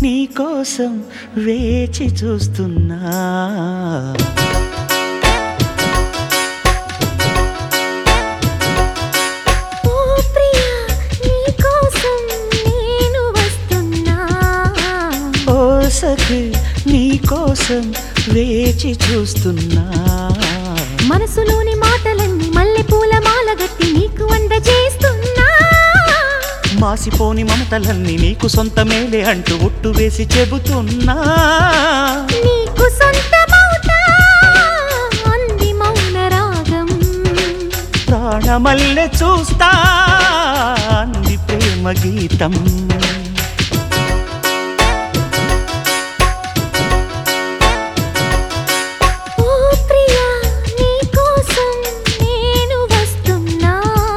నీ కోసం వేచి చూస్తున్నా ఓ ప్రియా నీకోసం నేను వస్తున్నా ఓ సఖి నీ కోసం వేచి చూస్తున్నా మనసులోని మాటలన్నీ మల్లె పూల మాలగట్టి నీకు అందజేస్తున్నా మాసిపోని మమతలన్నీ నీకు సొంతమేలే అంటూ ఒట్టు వేసి చెబుతున్నా నీకు సొంతమవుతా అంది మౌన రాగం ప్రాణమల్లె చూస్తా అంది ప్రేమ గీతం ఓ ప్రియా నీకోసం నేను వస్తున్నా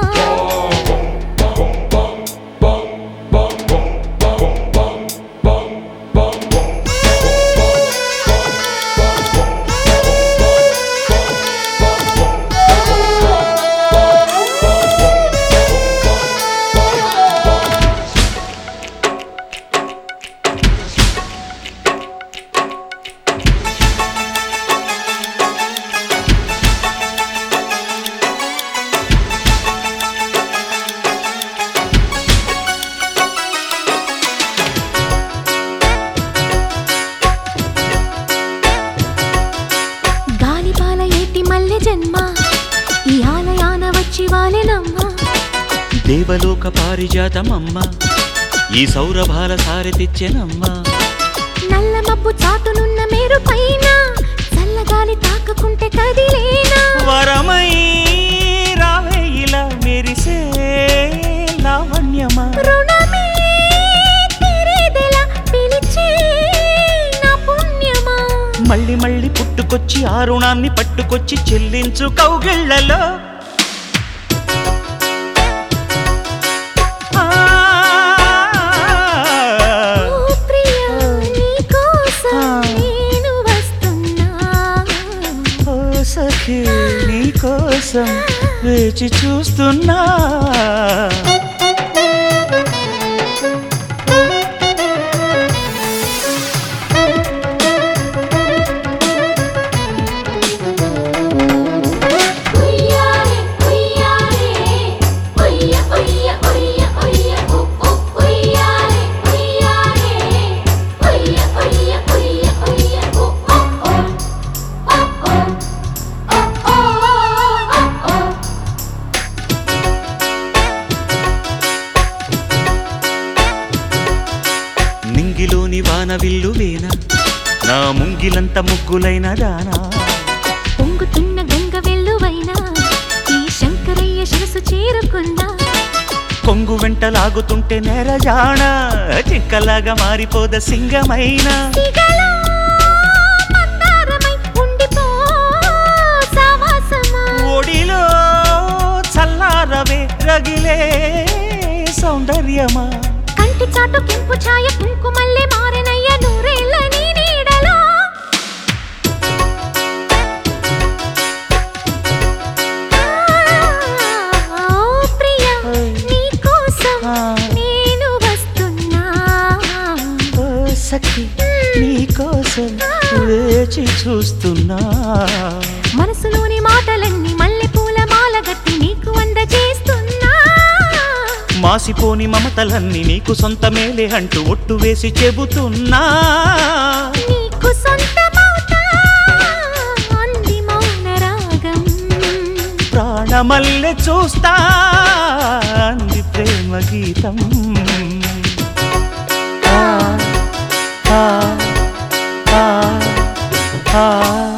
గాలిపాల ఏటి మల్లె జన్మ ఈ ఆలయాన వచ్చి వాలెనమ్మా దేవలోక పారిజాతమమ్మ ఈ సౌరభాల సారెతిచ్చెనమ్మ నల్ల మబ్బు చాటునున్న మేరు పైన చల్లగాలి తాకకుంటే కదిలేనా వరమై రావే ఇలా మెరిసే లావణ్యమా రుణమే తీరేదెలా పిలిచే నా పుణ్యమా మళ్ళీ మళ్ళీ పుట్టుకొచ్చి ఆ రుణాన్ని పట్టుకొచ్చి చెల్లించు కౌగిళ్లలో ఆ, ఓ ప్రియా నీకోసం నేను వస్తున్నా ఓ సఖీ నీ కోసం వేచి చూస్తున్నా ఉయ్యాలే ఉయ్యాలే ఉయ్య ఉయ్య ఉయ్య ఉయ్య ఉ ఉ ఉయ్యాలే ఉయ్యాలే ఉయ్య ఉయ్య ఉయ్య ఉయ్య ఉ ఉ ఉ ఉ ఉ ఉ ఉ నింగిలోని వాన విల్లువేనా నా ముంగిలంత ముగ్గులైన దానా పొంగుతున్న గంగ వెల్లువైనా ఈ శంకరయ్య శిరసు చేరుకుందా కొంగు వెంట లాగుతుంటే నెరజాణ చిక్కలాగా మారిపోద సింగమైన సిగలో మందారమై ఉండిపో సావాసమా ఒడిలో చల్లారవే రగిలే సౌందర్యమా కంటి చాటు కెంపు ఛాయ కుంకుమల్లె మారెనయ్య నూరేళ్ళ నీ నీడలో ఆ, ఓ ప్రియా నీకోసం ఆ. నేను వస్తున్నా ఓ సఖి నీ కోసం వేచి చూస్తున్నా మనసులోని మాటలన్నీ మల్లె పూల మాలగట్టి నీకు అందజేస్తున్నా మాసిపోని మమతలన్నీ నీకు సొంతమేలే అంటూ ఒట్టు వేసి చెబుతున్నా నీకు సొంతమవుతా అంది మౌన రాగం ప్రాణమల్లె చూస్తా అంది ప్రేమ గీతం ఆ, ఆ, ఆ, ఆ.